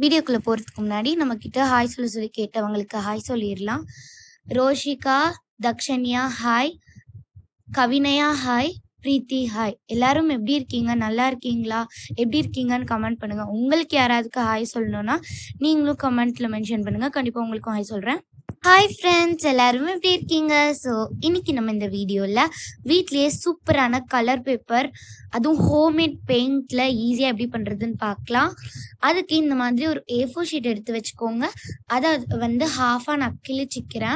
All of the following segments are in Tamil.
வீடியோக்குள்ளே போகிறதுக்கு முன்னாடி நம்மக்கிட்ட ஹாய் சொல்ல சொல்லி கேட்டவங்களுக்கு ஹாய் சொல்லிடலாம் Roshika Dakshanya hi Kavinaya hi Preethi hi எல்லாரும் எப்படி இருக்கீங்க நல்லா இருக்கீங்களா எப்படி இருக்கீங்கன்னு கமெண்ட் பண்ணுங்க உங்களுக்கு யாராவதுக்கு ஹாய் சொல்லணும்னா நீங்களும் கமெண்ட்ல மென்ஷன் பண்ணுங்க கண்டிப்பாக உங்களுக்கும் ஹாய் சொல்கிறேன் ஹாய் ஃப்ரெண்ட்ஸ் எல்லாரும் எப்படி இருக்கீங்க ஸோ இன்னைக்கு நம்ம இந்த வீடியோவில் வீட்லேயே சூப்பரான கலர் பேப்பர் அதுவும் ஹோம்மேட் பெயிண்டில் ஈஸியாக எப்படி பண்ணுறதுன்னு பார்க்கலாம் அதுக்கு இந்த மாதிரி ஒரு ஏ ஃபோர் ஷீட் எடுத்து வச்சுக்கோங்க அதை வந்து ஹாஃபாக நான் கிழிச்சிக்கிறேன்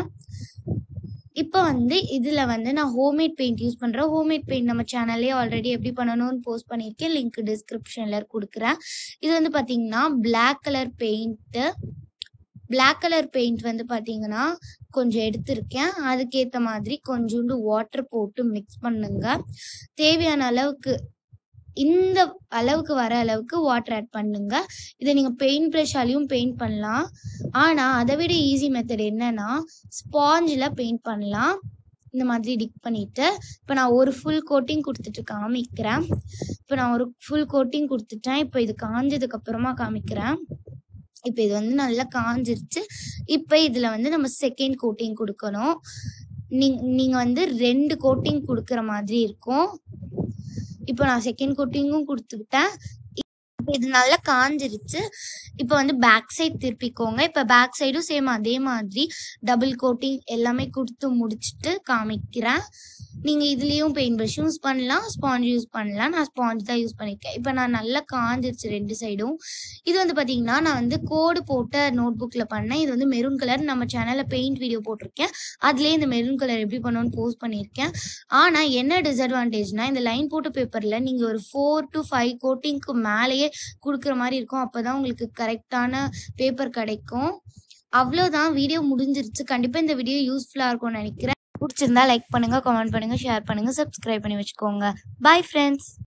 இப்போ வந்து இதில் வந்து நான் ஹோம்மேட் பெயிண்ட் யூஸ் பண்ணுறேன் ஹோம்மேட் பெயிண்ட் நம்ம சேனல்லே ஆல்ரெடி எப்படி பண்ணணும்னு போஸ்ட் பண்ணியிருக்கேன் லிங்க் டிஸ்கிரிப்ஷனில் கொடுக்குறேன் இது வந்து பார்த்தீங்கன்னா black colour paint black colour paint வந்து பார்த்தீங்கன்னா கொஞ்சம் எடுத்திருக்கேன் அதுக்கேற்ற மாதிரி கொஞ்சோண்டு வாட்டர் போட்டு மிக்ஸ் பண்ணுங்க தேவையான அளவுக்கு இந்த அளவுக்கு வர அளவுக்கு வாட்டர் ஆட் பண்ணுங்க இதை நீங்கள் பெயிண்ட் ப்ரஷாலையும் பெயிண்ட் பண்ணலாம் ஆனால் அதை விட ஈஸி மெத்தட் என்னன்னா ஸ்பாஞ்சில் பெயிண்ட் பண்ணலாம் இந்த மாதிரி டிக் பண்ணிட்டு இப்போ நான் ஒரு ஃபுல் கோட்டிங் கொடுத்துட்டு காமிக்கிறேன் இப்போ நான் ஒரு ஃபுல் கோட்டிங் கொடுத்துட்டேன் இப்போ இது காஞ்சதுக்கு அப்புறமா காமிக்கிறேன் இப்போ இது வந்து நல்லா காஞ்சிருச்சு இப்போ இதில் வந்து நம்ம செகண்ட் கோட்டிங் கொடுக்கணும் நீங் நீங்கள் வந்து ரெண்டு கோட்டிங் கொடுக்குற மாதிரி இருக்கும் இப்போ நான் செகண்ட் கோட்டிங்கும் கொடுத்துக்கிட்டேன் இப்போ இது நல்லா காஞ்சிருச்சு இப்போ வந்து பேக் சைடு திருப்பிக்கோங்க இப்போ பேக் சைடும் சேம் அதே மாதிரி டபுள் கோட்டிங் எல்லாமே கொடுத்து முடிச்சுட்டு காமிக்கிறேன் நீங்கள் இதுலேயும் பெயிண்ட் ப்ரஷ் யூஸ் பண்ணலாம் ஸ்பாஞ்ச் யூஸ் பண்ணலாம் நான் ஸ்பாஞ்ச் தான் யூஸ் பண்ணியிருக்கேன் இப்போ நான் நல்லா காஞ்சிருச்சு ரெண்டு சைடும் இது வந்து பார்த்தீங்கன்னா நான் வந்து கோடு போட்ட நோட் புக்கில் பண்ணேன் இது வந்து மெரூன் கலர் நம்ம சேனலில் பெயிண்ட் வீடியோ போட்டிருக்கேன் அதுலேயே இந்த மெரூன் கலர் எப்படி பண்ணணும்னு போஸ்ட் பண்ணியிருக்கேன் ஆனால் என்ன டிஸ்அட்வான்டேஜ்னா இந்த லைன் போட்ட பேப்பரில் நீங்கள் ஒரு ஃபோர் டு ஃபைவ் கோட்டிங்க்கு மேலேயே கொடுக்குற மாதிரி இருக்கும் அப்போ தான் உங்களுக்கு கரெக்டான பேப்பர் கிடைக்கும் அவ்வளோதான் வீடியோ முடிஞ்சிருச்சு கண்டிப்பாக இந்த வீடியோ யூஸ்ஃபுல்லாக இருக்கும்னு நினைக்கிறேன் பிடிச்சிருந்தா லைக் பண்ணுங்கள் கமெண்ட் பண்ணுங்கள் ஷேர் பண்ணுங்கள் சப்ஸ்கிரைப் பண்ணி வச்சுக்கோங்க பாய் ஃப்ரெண்ட்ஸ்